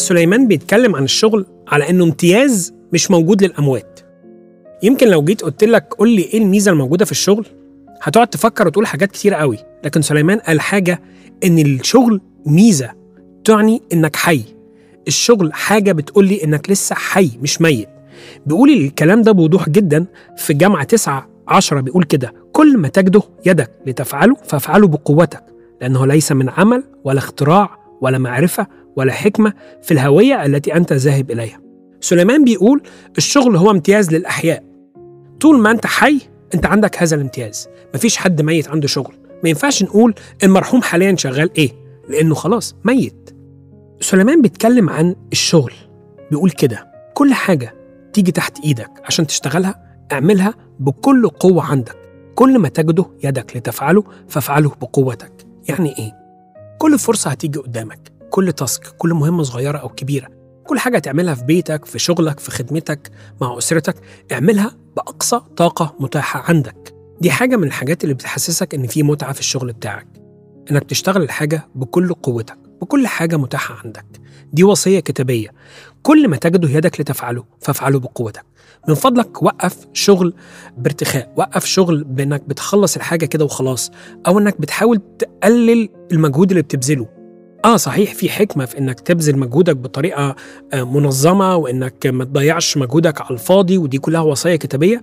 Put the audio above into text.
سليمان بيتكلم عن الشغل على انه امتياز مش موجود للاموات يمكن لو جيت قلت لك قول لي ايه الميزه الموجوده في الشغل هتقعد تفكر وتقول حاجات كتير قوي لكن سليمان قال حاجه ان الشغل ميزه تعني انك حي الشغل حاجه بتقول لي انك لسه حي مش ميت بيقول الكلام ده بوضوح جدا في جامعة 9 10 بيقول كده كل ما تجده يدك لتفعله فافعله بقوتك لأنه ليس من عمل ولا اختراع ولا معرفة ولا حكمة في الهوية التي أنت ذاهب إليها سليمان بيقول الشغل هو امتياز للأحياء طول ما أنت حي أنت عندك هذا الامتياز مفيش حد ميت عنده شغل ما ينفعش نقول المرحوم حاليا شغال إيه لأنه خلاص ميت سليمان بيتكلم عن الشغل بيقول كده كل حاجة تيجي تحت إيدك عشان تشتغلها اعملها بكل قوة عندك كل ما تجده يدك لتفعله فافعله بقوتك يعني إيه؟ كل فرصة هتيجي قدامك كل تاسك كل مهمة صغيرة أو كبيرة كل حاجة تعملها في بيتك في شغلك في خدمتك مع أسرتك اعملها بأقصى طاقة متاحة عندك دي حاجة من الحاجات اللي بتحسسك إن في متعة في الشغل بتاعك إنك تشتغل الحاجة بكل قوتك بكل حاجة متاحة عندك دي وصية كتابية كل ما تجده يدك لتفعله فافعله بقوتك من فضلك وقف شغل بارتخاء وقف شغل بانك بتخلص الحاجه كده وخلاص او انك بتحاول تقلل المجهود اللي بتبذله اه صحيح في حكمه في انك تبذل مجهودك بطريقه منظمه وانك ما تضيعش مجهودك على الفاضي ودي كلها وصايا كتابيه